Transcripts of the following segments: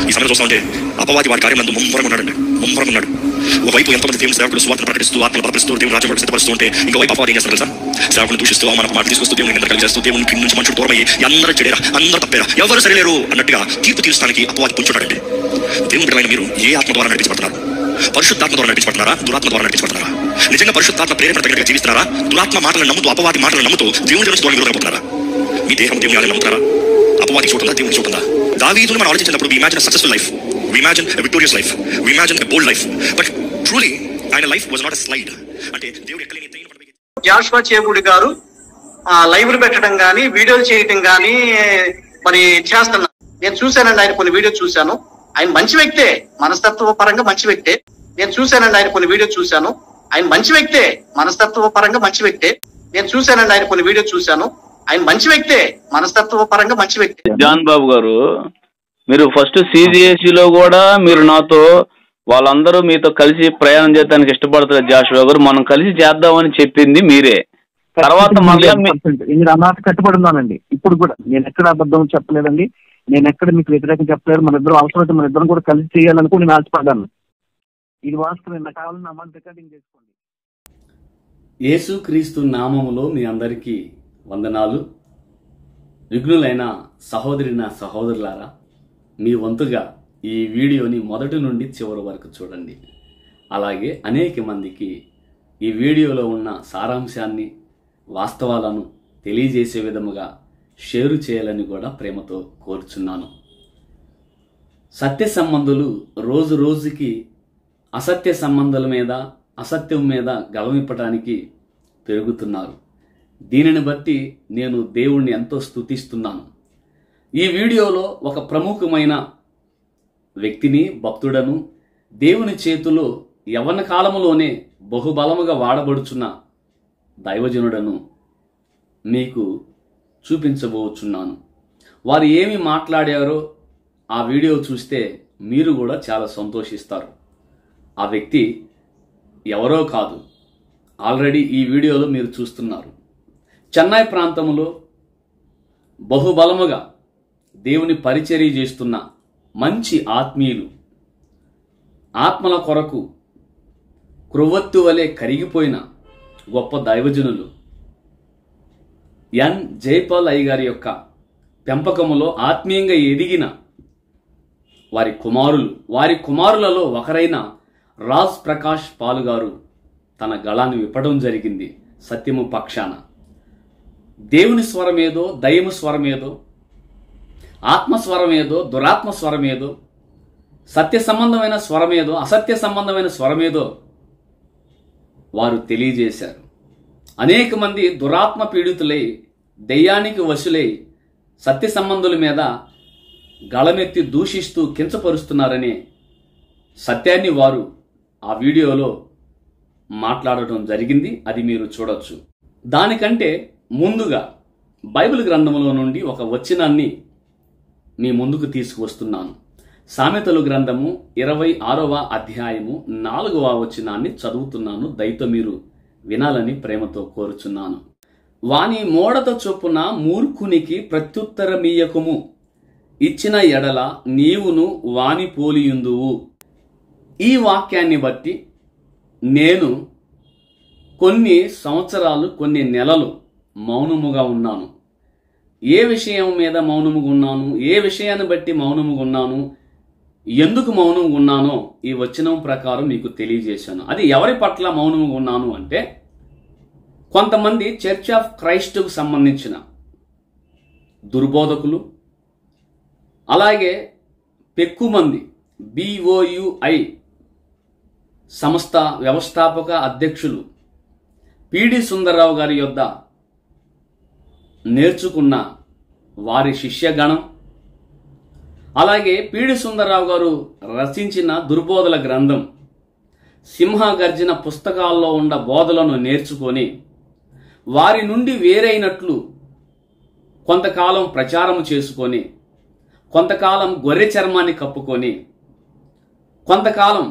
ఈ సమయంలో చూస్తా ఉంటే అపవాది వారి కార్యం నందు ముమ్మరం ఉన్నాడండి ముమ్మరం ఉన్నాడు ఒకవైపు ఎంతమంది దేవుని సేవకులు స్వార్థను ప్రకటిస్తూ ఆత్మను బలపరుస్తూ దేవుని రాజ్యం కొరకు సిద్ధపరుస్తూ ఉంటే ఇంకోవైపు అపవాది ఏం చేస్తారు తెలుసా సేవకులను దూషిస్తూ మనకు మాట తీసుకొస్తూ దేవుని నింద కలిగేస్తూ దేవుని కింద నుంచి మనుషులు దూరమయ్యి అందరూ చెడేరా అందరూ తప్పేరా ఎవరు సరిలేరు అన్నట్టుగా తీర్పు తీర్చడానికి అపవాది పుంచున్నాడండి దేవుని బిడ్డలైన మీరు ఏ ఆత్మ ద్వారా నడిపించబడుతున్నారు పరిశుద్ధాత్మ ద్వారా నడిపించబడుతున్నారా దురాత్మ ద్వారా నడిపించబడుతున్నారా నిజంగా పరిశుద్ధాత్మ ప్రేరణ తగినట్టుగా జీవిస్తున్నారా దురాత్మ మాటలను నమ్ముతూ అపవాది మాటలను నమ్ముతూ దేవుని నుంచి దూరం విరోధపడుతున్నారా మీ దేహం దేవుని ఆలయం నమ్ముతారా అపవాది చూడుందా దేవుని చూడుందా దావీదును మనం ఆలోచించినప్పుడు imagine successful life imagine victorious life imagine bold life but truly ఆయన లైఫ్ వాజ్ నాట్ స్లైడ్ అంటే దేవుడు ఎక్కలేని ఎత్తైన పడవకి జాషువా చేబుడి గారు ఆ, లైవ్లు పెట్టడం గానీ వీడియోలు చేయటం గానీ మరి చేస్తున్నారు నేను చూశానండి ఆయన కొన్ని వీడియో చూశాను ఆయన మంచి వ్యక్తే మనస్తత్వ పరంగా మంచి వ్యక్తే నేను చూశానండి ఆయన కొన్ని వీడియో చూశాను ఆయన మంచి వ్యక్తే మనస్తత్వ పరంగా మంచి వ్యక్తే నేను చూశానండి ఆయన కొన్ని వీడియో చూశాను ఆయన మంచి వ్యక్తే మనస్తత్వ పరంగా మంచి వ్యక్తే జాన్ బాబు గారు మీరు ఫస్ట్ సిజిఎస్సి లో కూడా మీరు నాతో వాళ్ళందరూ మీతో కలిసి ప్రయాణం చేయడానికి ఇష్టపడతారు జాషువా గారు మనం కలిసి చేద్దామని చెప్పింది మీరే తర్వాత మళ్ళీ మీ- మీరు అన్నట్టు కట్టుబడి ఉన్నానండి ఇప్పుడు కూడా నేను ఎక్కడ అబద్ధం చెప్పలేదండి నేను ఎక్కడ మీకు వ్యతిరేకం చెప్పలేదు మన ఇద్దరు అవసరమైతే మన ఇద్దరం కూడా కలిసి చేయాలనుకుని నేను ఆశపడ్డాను ఇది వాస్తవం నాకు కావాలని అమౌంట్ రికార్డింగ్ చేసుకోండి యేసుక్రీస్తు నామములో మీ అందరికీ వందనాలు విఘ్నులైన సహోదరిన సహోదరులారా మీ వంతుగా ఈ వీడియోని మొదటి నుండి చివరి వరకు చూడండి అలాగే అనేక మందికి ఈ వీడియోలో ఉన్న సారాంశాన్ని వాస్తవాలను తెలియజేసే విధముగా షేరు చేయాలని కూడా ప్రేమతో కోరుచున్నాను సత్య సంబంధులు రోజు రోజుకి అసత్య సంబంధాల మీద అసత్యం మీద గలమిప్పటానికి పెరుగుతున్నారు దీనిని బట్టి నేను దేవుణ్ణి ఎంతో స్తుతిస్తున్నాను ఈ వీడియోలో ఒక ప్రముఖమైన వ్యక్తిని భక్తుడను దేవుని చేతిలో యవన కాలములోనే బహుబలముగా వాడబడుచున్న దైవజనుడను మీకు చూపించబోచున్నాను వారు ఏమి మాట్లాడారో ఆ వీడియో చూస్తే మీరు కూడా చాలా సంతోషిస్తారు ఆ వ్యక్తి ఎవరో కాదు ఆల్రెడీ ఈ వీడియోలో మీరు చూస్తున్నారు చెన్నై ప్రాంతంలో బహుబలముగా దేవుని పరిచర్య చేస్తున్న మంచి ఆత్మీయులు ఆత్మల కొరకు క్రొవ్వొత్తు వలె కరిగిపోయిన గొప్ప దైవజనులు ఎన్ జైపాల్ అయ్య గారి యొక్క పెంపకములో ఆత్మీయంగా ఎదిగిన వారి కుమారులు వారి కుమారులలో ఒకరైన రాజ్ ప్రకాష్ పాలు గారు తన గళాన్ని విప్పడం జరిగింది సత్యము పక్షాన దేవుని స్వరమేదో దయము స్వరమేదో ఆత్మస్వరమేదో దురాత్మ స్వరమేదో సత్య సంబంధమైన స్వరమేదో అసత్య సంబంధమైన స్వరమేదో వారు తెలియజేశారు అనేక మంది దురాత్మ పీడితులై దెయ్యానికి వశులై సత్య సంబంధుల మీద గళమెత్తి దూషిస్తూ కించపరుస్తున్నారనే సత్యాన్ని వారు ఆ వీడియోలో మాట్లాడటం జరిగింది అది మీరు చూడొచ్చు దానికంటే ముందుగా బైబిల్ గ్రంథంలో నుండి ఒక వచనాన్ని మీ ముందుకు తీసుకువస్తున్నాను సామెతలు గ్రంథము ఇరవై ఆరవ అధ్యాయము నాలుగవ వచనాన్ని చదువుతున్నాను దయతో మీరు వినాలని ప్రేమతో కోరుచున్నాను వాని మోడత చొప్పున మూర్ఖునికి ప్రత్యుత్తరమీయకుము ఇచ్చిన ఎడల నీవును వాని పోలియుందువు ఈ వాక్యాన్ని బట్టి నేను కొన్ని సంవత్సరాలు కొన్ని నెలలు మౌనముగా ఉన్నాను ఏ విషయం మీద మౌనముగా ఉన్నాను ఏ విషయాన్ని బట్టి మౌనముగా ఉన్నాను ఎందుకు మౌనంగా ఉన్నానో ఈ వచనం ప్రకారం మీకు తెలియజేశాను అది ఎవరి పట్ల మౌనముగా ఉన్నాను అంటే కొంతమంది చర్చ్ ఆఫ్ క్రైస్ట్కు సంబంధించిన దుర్బోధకులు అలాగే పెక్కుమంది బిఓయుఐ సంస్థ వ్యవస్థాపక అధ్యక్షులు పిడి సుందరరావు గారి యొద్ద నేర్చుకున్న వారి శిష్యగణం అలాగే పిడి సుందరరావు గారు రచించిన దుర్బోధల గ్రంథం సింహగర్జన పుస్తకాల్లో ఉన్న బోధలను నేర్చుకొని వారి నుండి వేరైనట్లు కొంతకాలం ప్రచారం చేసుకొని కొంతకాలం గొర్రె చర్మాన్ని కప్పుకొని కొంతకాలం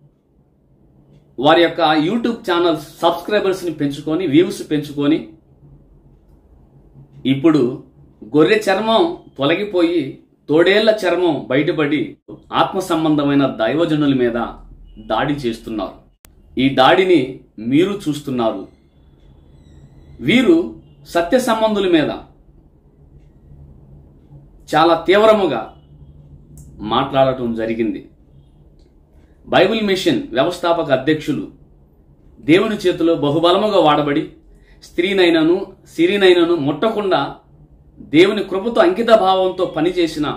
వారి యొక్క యూట్యూబ్ ఛానల్ సబ్స్క్రైబర్స్ని పెంచుకొని వ్యూస్ పెంచుకొని ఇప్పుడు గొర్రె చర్మం తొలగిపోయి తోడేళ్ల చర్మం బయటపడి ఆత్మ సంబంధమైన దైవజనుల మీద దాడి చేస్తున్నారు ఈ దాడిని మీరు చూస్తున్నారు వీరు సత్య సంబంధుల మీద చాలా తీవ్రముగా మాట్లాడటం జరిగింది బైబిల్ మిషన్ వ్యవస్థాపక అధ్యక్షులు దేవుని చేతిలో బహుబలముగా వాడబడి స్త్రీనైనను సిరినైనను ముట్టకుండా దేవుని కృపతో అంకిత భావంతో పనిచేసిన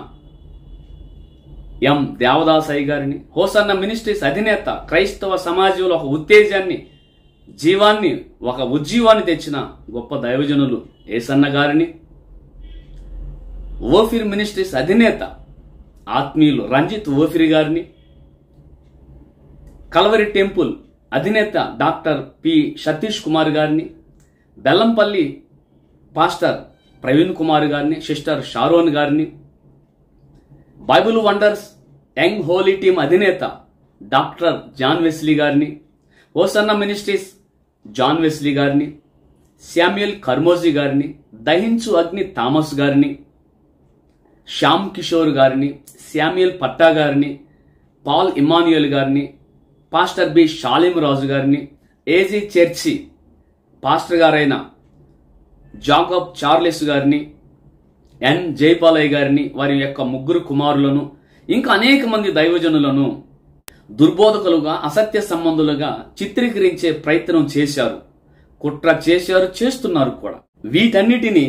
ఎం దేవదాసాయి గారిని హోసన్న మినిస్ట్రీస్ అధినేత క్రైస్తవ సమాజంలో ఒక ఉత్తేజాన్ని జీవాన్ని ఒక ఉజ్జీవాన్ని తెచ్చిన గొప్ప దైవజనులు ఏసన్న గారిని ఓఫిర్ మినిస్ట్రీస్ అధినేత ఆత్మీయులు రంజిత్ ఓఫిర్ గారిని కలవరి టెంపుల్ అధినేత డాక్టర్ పి సతీష్ కుమార్ గారిని బెల్లంపల్లి పాస్టర్ ప్రవీణ్ కుమార్ గారిని సిస్టర్ షారోన్ గారిని Bible wonders young holy team అధినేత డాక్టర్ జాన్ వెస్లీ గారిని ఓసన్న మినిస్ట్రీస్ జాన్ వెస్లీ గారిని శామ్యుయల్ కర్మోజీ గారిని దహించు అగ్ని థామస్ గారిని శ్యామ్ కిషోర్ గారిని శామ్యుయల్ పట్టా గారిని పాల్ ఇమాన్యుయల్ గారిని పాస్టర్ బి షాలిం రాజు గారిని ఏజీ చర్చి పాస్టర్ గారైన జాకబ్ చార్లెస్ గారిని ఎన్ జైపాలయ్య గారిని వారి యొక్క ముగ్గురు కుమారులను ఇంకా అనేక మంది దైవజనులను దుర్బోధకులుగా అసత్య సంబంధులుగా చిత్రీకరించే ప్రయత్నం చేశారు కుట్ర చేశారు చేస్తున్నారు కూడా వీటన్నిటిని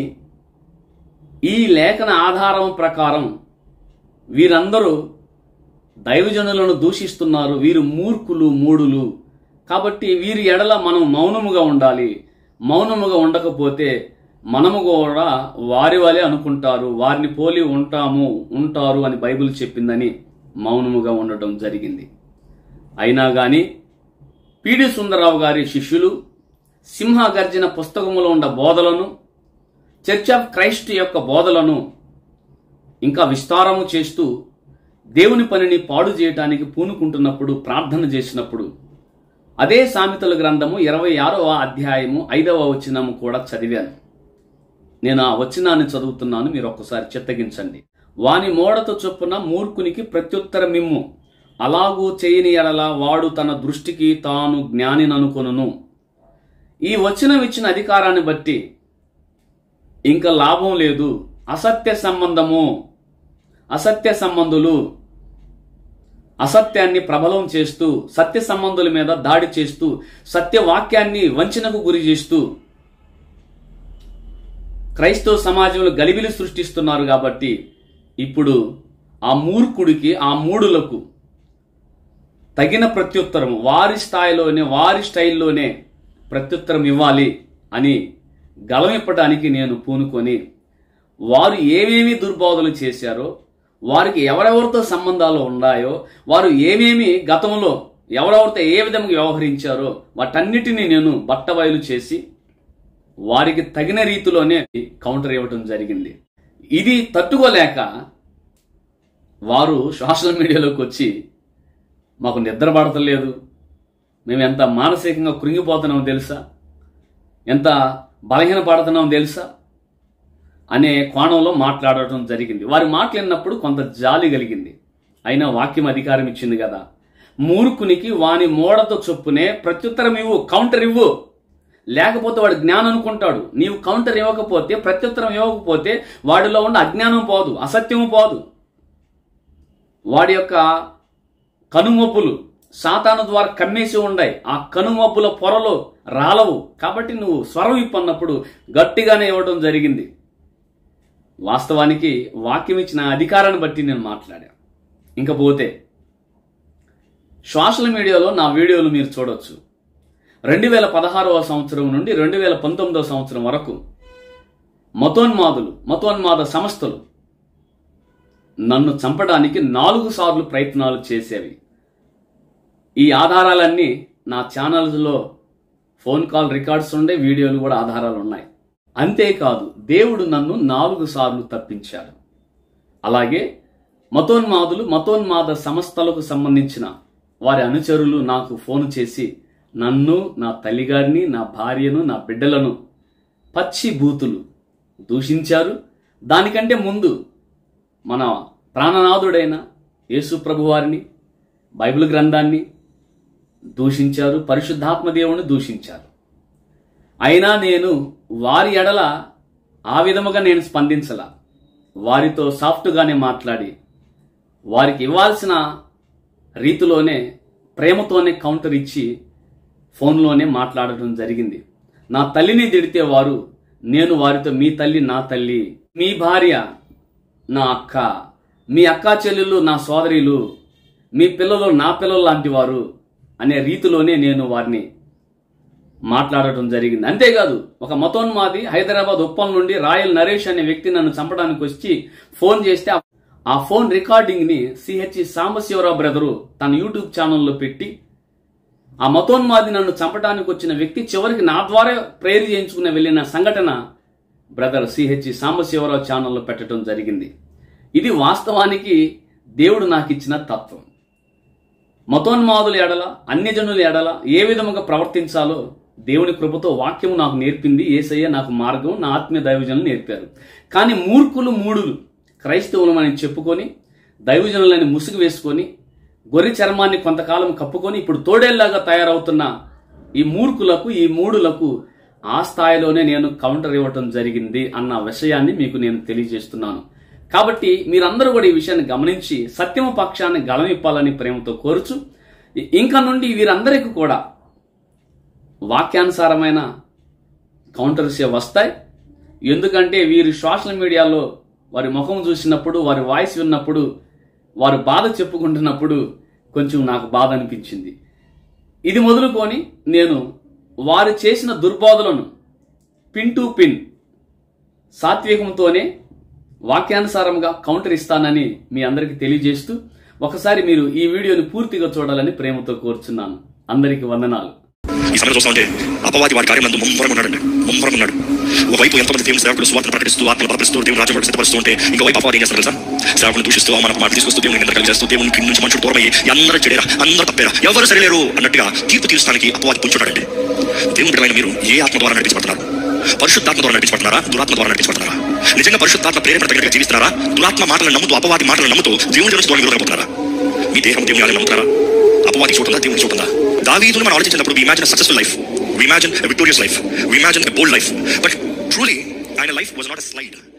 ఈ లేఖన ఆధారం ప్రకారం వీరందరూ దైవజనులను దూషిస్తున్నారు వీరు మూర్ఖులు మూడులు కాబట్టి వీరి ఎడల మనం మౌనముగా ఉండాలి మౌనముగా ఉండకపోతే మనము కూడా వారి వలె అనుకుంటారు వారిని పోలి ఉంటాము ఉంటారు అని బైబిల్ చెప్పిందని మౌనముగా ఉండటం జరిగింది అయినా గాని పిడి సుందరరావు గారి శిష్యులు సింహ గర్జన పుస్తకములో ఉన్న బోధలను చర్చ్ ఆఫ్ క్రైస్ట్ యొక్క బోధలను ఇంకా విస్తారము చేస్తూ దేవుని పనిని పాడు చేయటానికి పూనుకుంటున్నప్పుడు ప్రార్థన చేసినప్పుడు అదే సామెతల గ్రంథము ఇరవై ఆరవ అధ్యాయము ఐదవ వచనము కూడా చదివాను నేను ఆ వచనాన్ని చదువుతున్నాను మీరు ఒక్కసారి చిత్తగించండి వాని మోడత చొప్పున మూర్ఖునికి ప్రత్యుత్తరమిమ్ము అలాగూ చేయని ఎడల వాడు తన దృష్టికి తాను జ్ఞానిననుకొనును ఈ వచనం ఇచ్చిన అధికారాన్ని బట్టి ఇంకా లాభం లేదు అసత్య సంబంధము అసత్య సంబంధులు అసత్యాన్ని ప్రబలం చేస్తూ సత్య సంబంధుల మీద దాడి చేస్తూ సత్యవాక్యాన్ని వంచనకు గురి చేస్తూ క్రైస్తవ సమాజంలో గలిబిలి సృష్టిస్తున్నారు కాబట్టి ఇప్పుడు ఆ మూర్ఖుడికి ఆ మూడులకు తగిన ప్రత్యుత్తరం వారి స్థాయిలోనే వారి స్టైల్లోనే ప్రత్యుత్తరం ఇవ్వాలి అని గలమిప్పడానికి నేను పూనుకొని వారు ఏమేమి దుర్బోధలు చేశారో వారికి ఎవరెవరితో సంబంధాలు ఉన్నాయో వారు ఏమేమి గతంలో ఎవరెవరితో ఏ విధంగా వ్యవహరించారో వాటన్నిటినీ నేను బట్టబయలు చేసి వారికి తగిన రీతిలోనే కౌంటర్ ఇవ్వటం జరిగింది ఇది తట్టుకోలేక వారు సోషల్ మీడియాలోకి వచ్చి మాకు నిద్ర పడతలేదు మేము ఎంత మానసికంగా కృంగిపోతున్నామో తెలుసా ఎంత బలహీన పడుతున్నామో తెలుసా అనే కోణంలో మాట్లాడటం జరిగింది వారి మాట్లాడినప్పుడు కొంత జాలి కలిగింది అయినా వాక్యం అధికారం ఇచ్చింది కదా మూర్ఖునికి వాని మోడతో చొప్పునే ప్రత్యుత్తరం ఇవ్వు కౌంటర్ ఇవ్వు లేకపోతే వాడు జ్ఞానం అనుకుంటాడు నీవు కౌంటర్ ఇవ్వకపోతే ప్రత్యుత్తరం ఇవ్వకపోతే వాడిలో ఉన్న అజ్ఞానం పోదు అసత్యము పోదు వాడి యొక్క కనుమొప్పులు సాతాను ద్వారా కమ్మేసి ఉండాయి ఆ కనుమొప్పుల పొరలు రాలవు కాబట్టి నువ్వు స్వరం ఇప్పన్నప్పుడు గట్టిగానే ఇవ్వడం జరిగింది వాస్తవానికి వాక్యం ఇచ్చిన అధికారాన్ని బట్టి నేను మాట్లాడాను ఇంకపోతే సోషల్ మీడియాలో నా వీడియోలు మీరు చూడొచ్చు రెండు వేల పదహారవ సంవత్సరం నుండి రెండు వేల పంతొమ్మిదవ సంవత్సరం వరకు మతోన్మాదులు మతోన్మాద సంస్థలు నన్ను చంపడానికి నాలుగు సార్లు ప్రయత్నాలు చేసేవి ఈ ఆధారాలన్నీ నా ఛానల్స్లో ఫోన్ కాల్ రికార్డ్స్ ఉండే వీడియోలు కూడా ఆధారాలు ఉన్నాయి అంతేకాదు దేవుడు నన్ను నాలుగు సార్లు తప్పించాడు అలాగే మతోన్మాదులు మతోన్మాద సంస్థలకు సంబంధించిన వారి అనుచరులు నాకు ఫోన్ చేసి నన్ను నా తల్లిగారిని నా భార్యను నా బిడ్డలను పచ్చి బూతులు దూషించారు దానికంటే ముందు మన ప్రాణనాథుడైన యేసు ప్రభు వారిని బైబిల్ గ్రంథాన్ని దూషించారు పరిశుద్ధాత్మ దేవుని దూషించారు అయినా నేను వారి ఎడల ఆ విధముగా నేను స్పందించలా వారితో సాఫ్ట్గానే మాట్లాడి వారికి ఇవ్వాల్సిన రీతిలోనే ప్రేమతోనే కౌంటర్ ఇచ్చి ఫోన్లోనే మాట్లాడటం జరిగింది నా తల్లిని తిడితే వారు నేను వారితో మీ తల్లి నా తల్లి మీ భార్య నా అక్క మీ అక్కా చెల్లెళ్ళు నా సోదరీలు మీ పిల్లలు నా పిల్లలు లాంటి వారు అనే రీతిలోనే నేను వారిని మాట్లాడటం జరిగింది అంతేకాదు ఒక మతోన్మాది హైదరాబాద్ ఉప్పం నుండి రాయల్ నరేష్ అనే వ్యక్తి నన్ను చంపడానికి వచ్చి ఫోన్ చేస్తే ఆ- ఆ ఫోన్ రికార్డింగ్ ని సిహెచ్ సాంబశివరావు బ్రదరు తన యూట్యూబ్ ఛానల్లో పెట్టి ఆ మతోన్మాది నన్ను చంపడానికి వచ్చిన వ్యక్తి చివరికి నా ద్వారా ప్రేరు చేయించుకుని వెళ్ళిన సంఘటన బ్రదర్ సిహెచ్ సాంబశివరావు ఛానల్లో పెట్టడం జరిగింది ఇది వాస్తవానికి దేవుడు నాకు ఇచ్చిన తత్వం మతోన్మాదుల ఎడల అన్యజనుల ఎడల ఏ విధముగా ప్రవర్తించాలో దేవుని కృపతో వాక్యము నాకు నేర్పింది ఏసయ్య నాకు మార్గం నా ఆత్మీయ దైవజనులు నేర్పారు కానీ మూర్ఖులు మూడులు క్రైస్తవులమని చెప్పుకొని దైవజనులని ముసుగు వేసుకొని గొర్రె చర్మాన్ని కొంతకాలం కప్పుకొని ఇప్పుడు తోడేళ్లాగా తయారవుతున్న ఈ మూర్ఖులకు ఈ మూడులకు ఆ స్థాయిలోనే నేను కౌంటర్ ఇవ్వటం జరిగింది అన్న విషయాన్ని మీకు నేను తెలియజేస్తున్నాను కాబట్టి మీరందరూ కూడా ఈ విషయాన్ని గమనించి సత్యమ పక్షాన్ని గళమిప్పాలని ప్రేమతో కోరుచు ఇ- ఇంకా నుండి వీరందరికీ కూడా వాక్యానుసారమైన కౌంటర్స్ వస్తాయి ఎందుకంటే వీరి సోషల్ మీడియాలో వారి ముఖం చూసినప్పుడు వారి వాయిస్ విన్నప్పుడు వారు బాధ చెప్పుకుంటున్నప్పుడు కొంచెం నాకు బాధ అనిపించింది ఇది మొదలుకొని నేను వారు చేసిన దుర్బోధలను పిన్ టు పిన్ సాత్వికంతోనే వాక్యానుసారంగా కౌంటర్ ఇస్తానని మీ అందరికీ తెలియజేస్తూ ఒకసారి మీరు ఈ వీడియోని పూర్తిగా చూడాలని ప్రేమతో కోరుచున్నాను అందరికీ వందనాలు ఈ సమయం చూస్తా ఉంటే అపవాది వాడి కార్యం నందు ముమ్మరంగా ఉన్నాడండి ముమ్మరంగా ఉన్నాడు ఒకవైపు ఎంతమంది దేవుని సేవకులు స్వార్థను ప్రకటిస్తూ ఆత్మలు బలపరుస్తూ దేవుని రాజ్యం సిద్ధపరుస్తూ ఉంటే ఇంకో వైపు అపవాది ఏం చేస్తారు తెలుసా సేవకులను దూషిస్తూ మనకు మాట తీసుకొస్తూ దేవుని నిందలు చేస్తూ దేవుని కింద నుంచి మనుషులు దూరమయ్యి అందరూ చెడేరా అందరూ తప్పేరా ఎవరు సరిలేరు అన్నట్టుగా తీర్పు తీర్చడానికి అపవాది పుంచున్నాడండి దేవుని బిడ్డలైన మీరు ఏ ఆత్మ ద్వారా నడిపించబడుతున్నారు పరిశుద్ధాత్మ ద్వారా నడిపించబడుతున్నారా దురాత్మ ద్వారా నడిపించబడుతున్నారా నిజంగా పరిశుద్ధాత్మ ప్రేరేపణ తగినట్టుగా జీవిస్తున్నారా దురాత్మ మాటలను నమ్ముతూ అపవాది మాటలను నమ్ముతూ దేవుని గురించి దూరం విరోధపోతున్నారా మీ దేహం దేవుని ఆలయం నమ్ముతారా అపవాది చూడందా దేవుని చూడందా దావీదును మనం ఆలోచించినప్పుడు we imagine successful life we imagine victorious life we imagine bold life but truly ఆయన లైఫ్ వాజ్ నాట్ స్లైడ్